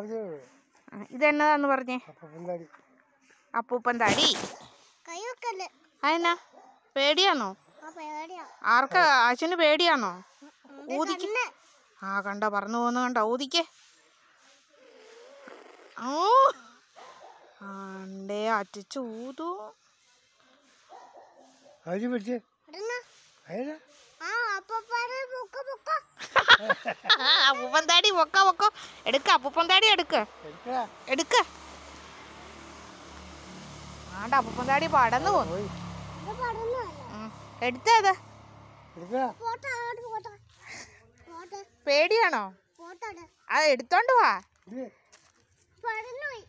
രാവിലെ ആ, ഇതെന്നതാന്ന് പറഞ്ഞേ അപ്പം എന്താടി അപ്പൂപ്പൻ തടി കൈവക്കല്ലേ അതെന്നാ പേടിയാണോ ആ പേടിയാ ആർക്കാ അച്ഛന് പേടിയാണോ ഇത് ഊതിക്ക് കണ്ണ്. ആ കണ്ട പറന്നു പോകുന്ന കണ്ട ഊതിക്കേ ഓ ആണ്ടേ അച്ഛ ഊതു അരി പിടിച്ച് ഇടുന്ന. അതിനാ ആ അപ്പപ്പാരെ പൊക്ക പൊക്ക അപ്പൂപ്പൻ താടി പൊക്ക പൊക്കോ എടുക്ക അപ്പൂപ്പൻ താടി എടുക്ക എടുക്കടാ എടുക്ക ആണ്ട അപ്പൂപ്പൻ താടി പടന്നു പോന്നു പോയി ഇത് പടന്നല്ല ഉം. എടുത്തത് എടുക്കടാ പോട്ടെ അങ്ങോട്ട് പോട്ടെ പോട്ടെ പേടിയാണോ പോട്ടെ അത് എടുത്തോണ്ട് വാ ഇത് പടന്നുപോയി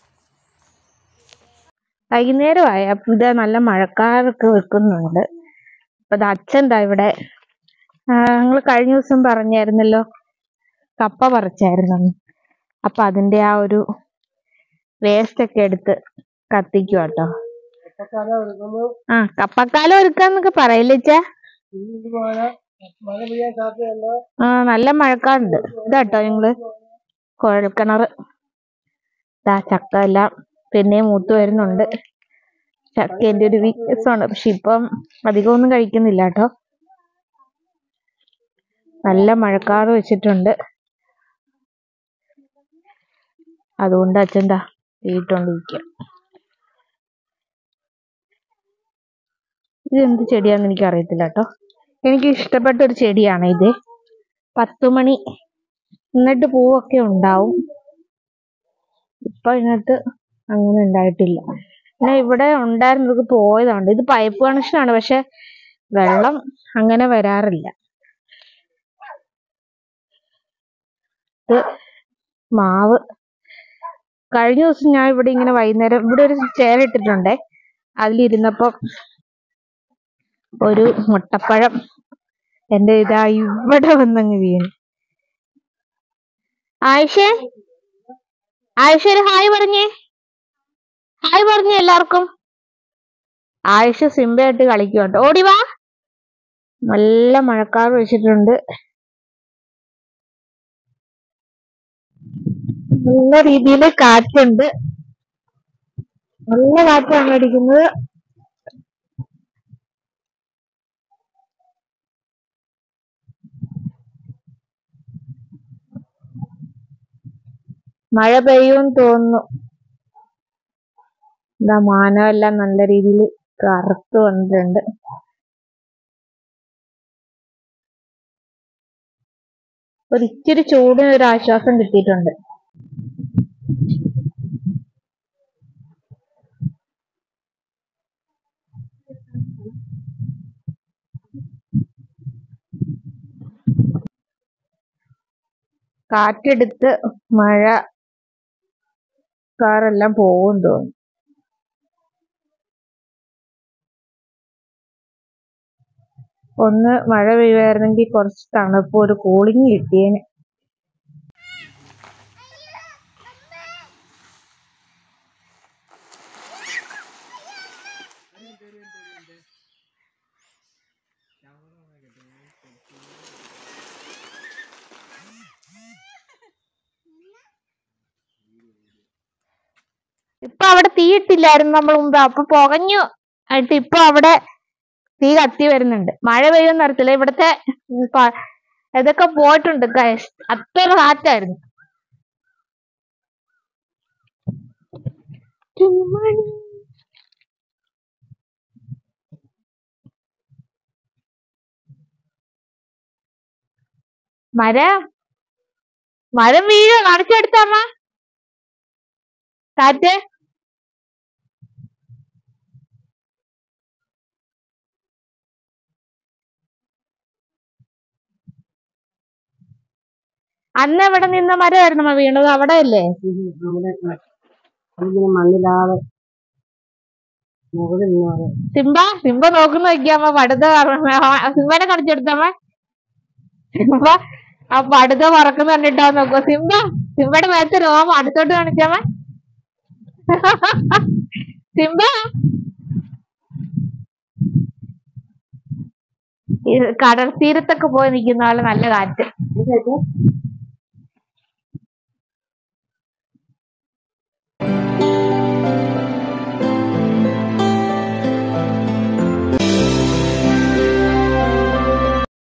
വൈകുന്നേരമായി അപ്പം ഇത് നല്ല മഴക്കാറൊക്കെ വെക്കുന്നുണ്ട് അപ്പം ഇത് അച്ഛൻ ദാ ഇവിടെ ഞങ്ങൾ കഴിഞ്ഞ ദിവസം പറഞ്ഞായിരുന്നല്ലോ കപ്പ പറിച്ചായിരുന്നു അപ്പം അതിൻ്റെ ആ ഒരു വേസ്റ്റ് ഒക്കെ എടുത്ത് കത്തിക്കുക കേട്ടോ കപ്പക്കാലം എടുക്കുന്നു ആ കപ്പക്കാലം ഒരുക്കാന്നൊക്കെ പറയില്ലച്ചാ ഇന്ന് മഴ മഴ പെയ്യാൻ സാധ്യതയുണ്ടോ ആ നല്ല മഴക്കാറുണ്ട് ഇതാട്ടോ ഞങ്ങള് കുഴൽക്കിണർ ദാ ചക്ക എല്ലാം പിന്നെ മൂത്ത് വരുന്നുണ്ട് ചക്കേന്റെ ഒരു വീക്ക്നെസ് ആണ് പക്ഷെ ഇപ്പം അധികമൊന്നും കഴിക്കുന്നില്ല കേട്ടോ നല്ല മഴക്കാറ് വെച്ചിട്ടുണ്ട് അതുകൊണ്ട് അച്ഛൻ ദാ വീട്ടോണ്ടിരിക്കുക ഇത് എന്ത് ചെടിയാന്ന് എനിക്ക് അറിയത്തില്ല കേട്ടോ എനിക്ക് ഇഷ്ടപ്പെട്ട ഒരു ചെടിയാണ് ഇത് പത്തുമണി എന്നിട്ട് പൂവൊക്കെ ഉണ്ടാവും ഇപ്പൊ ഇതിനകത്ത് അങ്ങനെ ഉണ്ടായിട്ടില്ല പിന്നെ ഇവിടെ ഉണ്ടായിരുന്നത് പോയതാണ് ഇത് പൈപ്പ് കണക്ഷൻ ആണ് പക്ഷെ വെള്ളം അങ്ങനെ വരാറില്ല ഇത് മാവ് കഴിഞ്ഞ ദിവസം ഞാൻ ഇവിടെ ഇങ്ങനെ വൈകുന്നേരം ഇവിടെ ഒരു ചെയർ ഇട്ടിട്ടുണ്ടേ അതിലിരുന്നപ്പം ഒരു മുട്ടപ്പഴം എന്റെ ഇതാ ഇവിടെ വന്നങ്ങ് വീണു ആയിഷേ ആയിഷ ഒരു ഹായ് പറഞ്ഞേ ഹായ് പറഞ്ഞേ എല്ലാവർക്കും ആയിഷ സിംബയായിട്ട് കളിക്കും കേട്ടോ ഓടി വാ നല്ല മഴക്കാർ വെച്ചിട്ടുണ്ട് നല്ല രീതിയിൽ കാറ്റുണ്ട് നല്ല കാറ്റാണ് അടിക്കുന്നത് മഴ പെയ്യുമെന്ന് തോന്നുന്നു ഇതാ മാനമെല്ലാം നല്ല രീതിയിൽ കറുത്ത് വന്നിട്ടുണ്ട് ഒരു ഇച്ചിരി ചൂടിന് ഒരു ആശ്വാസം കിട്ടിയിട്ടുണ്ട് കാറ്റെടുത്ത് മഴ കാറെല്ലാം പോകും തോന്നുന്നു ഒന്ന് മഴ പെയ്യുമായിരുന്നെങ്കിൽ കുറച്ച് തണുപ്പ് ഒരു കൂളിംഗ് കിട്ടിയേനെ ഇപ്പൊ അവിടെ തീ ഇട്ടില്ലായിരുന്നു നമ്മൾ മുമ്പ് അപ്പൊ പുകഞ്ഞു ആയിട്ട് ഇപ്പൊ അവിടെ തീ കത്തി വരുന്നുണ്ട് മഴ പെയ്യുമെന്ന് അറിയത്തില്ല ഇവിടുത്തെ ഉം പ- ഇതൊക്കെ പോയിട്ടുണ്ട് guys. അത്ര കാറ്റായിരുന്നു ചുമ്മാടി. മരം മരം വീഴോ കാണിച്ചെടുത്തമ്മ കാറ്റ് അന്ന് എവിടെ നിന്ന മരമായിരുന്നു അമ്മ വീണത് അവിടെ അല്ലേ ഇതിന് മണ്ണിലാതെ മുകളിൽ നിന്നാണ് സിംബ സിംബ നോക്കുന്ന നോക്കിയമ്മ പടുത സിംബനെ കാണിച്ചെടുത്തമ്മ സിംബ ആ പടുത പറക്കുന്ന കണ്ടിട്ടോ നോക്കോ സിംബ സിംബയുടെ മേത്ത് രോമം അടുത്തോട്ട് കാണിച്ചമ്മ സിംബ ഈ കടൽ തീരത്തൊക്കെ പോയി നിൽക്കുന്ന പോലെ നല്ല കാറ്റ്